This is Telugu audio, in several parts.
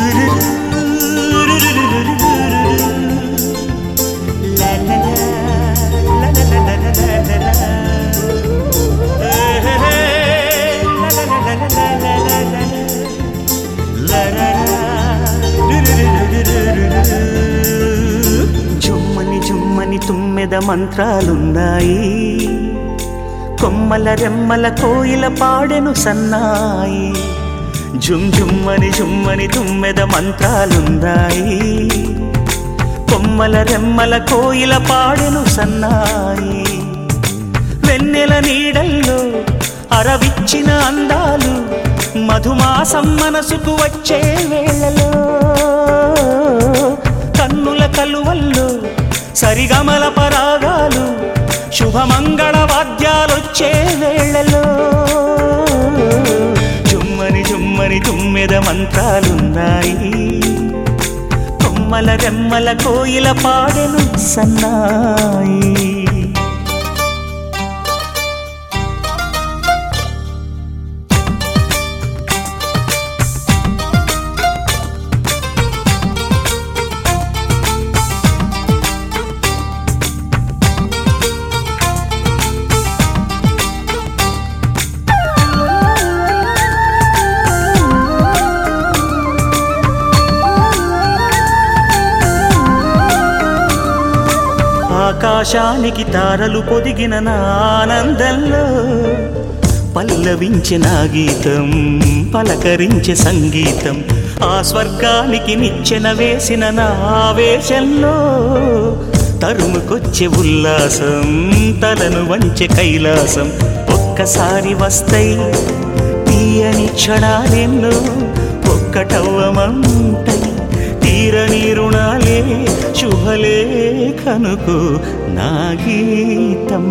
జుమ్మని జుమ్మని తుమ్మెద మంత్రాలున్నాయి కొమ్మల రెమ్మల కోయిల పాడెను సన్నాయి జుమ్ జుమ్మని జుమ్మని తుమ్మెద మంత్రాలున్నాయి కొమ్మల రెమ్మల కోయిల పాడెను సన్నాయి వెన్నెల నీడల్లో అరవిచ్చిన అందాలు మధుమాసం మనసుకు వచ్చే వేళలో కన్నుల కలువల్లో సరిగమల పరాగాలు శుభమంగళ వాద్యాలొచ్చే వేళలో జుమ్మని జుమ్మని తుమ్మెద మంత్రాలున్నాయి కొమ్మల రెమ్మల కోయిల పాడెను సన్నాయి ఆకాశానికి తారలు పొదిగిన నా ఆనందంలో పల్లవించే నా గీతం పలకరించే సంగీతం ఆ స్వర్గానికి నిచ్చెన వేసిన నా ఆవేశంలో తరుముకొచ్చే ఉల్లాసం తలను వంచే కైలాసం ఒక్కసారి వస్తాయి తీయని క్షణాలెన్నో ఒక్కటవ్వమంటై తీరని రుణాలే శుభలేఖనుకు నా గీతం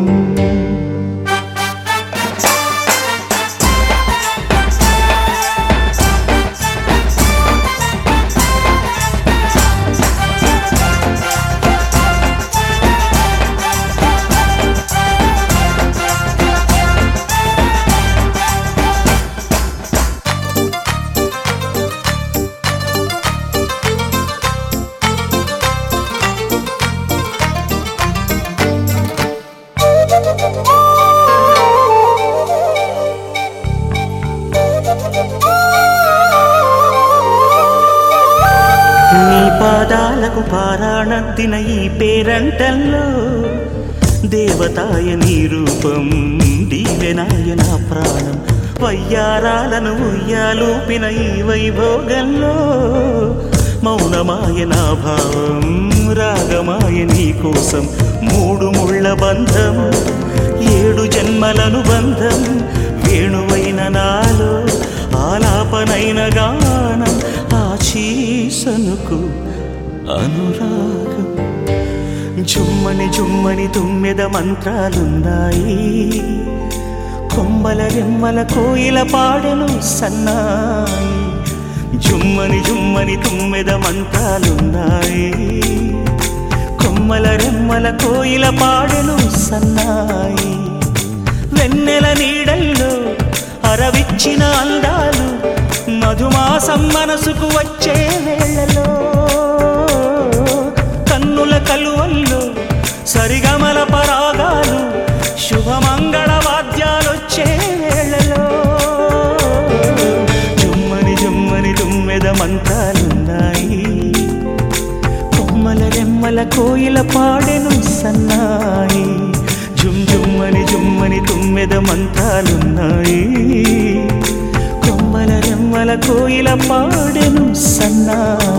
నీ పాదాలకు పారాణద్దిన ఈ పేరంటల్లో దేవతాయ నీ రూపం దీవెనాయ నా ప్రాణం వయ్యారాలను ఉయ్యాలూపిన ఈ వైభోగంలో మౌనమాయ నా భావం రాగమాయ నీ కోసం మూడు ముళ్ళ బంధం ఏడు జన్మలను బంధం వేణువైన నాలో ఆలాపనైన గానం ఆశీసనుకు అనురాగం జుమ్మని జుమ్మని తుమ్మెద మంత్రాలున్నాయి కొమ్మల రెమ్మల కోయిల పాడెను సన్నాయి జుమ్మని జుమ్మని తుమ్మెద మంత్రాలున్నాయి కొమ్మల రెమ్మల కోయిల పాడెను సన్నాయి వెన్నెల నీడల్లో అరవిచ్చిన అందాలు మధుమాసం మనసుకు వచ్చే వేళలో కన్నుల కలువల్లో సరిగమల పరాగాలు శుభమంగళ వాద్యాలొచ్చే వేళలో జుమ్మని జుమ్మని తుమ్మెద మంత్రాలున్నాయి కొమ్మల రెమ్మల కోయిల పాడెను సన్నాయి జుమ్ జుమ్మని జుమ్మని తుమ్మెద మంత్రాలున్నాయి కొమ్మల రెమ్మల కోయిల పాడెను సన్నాయి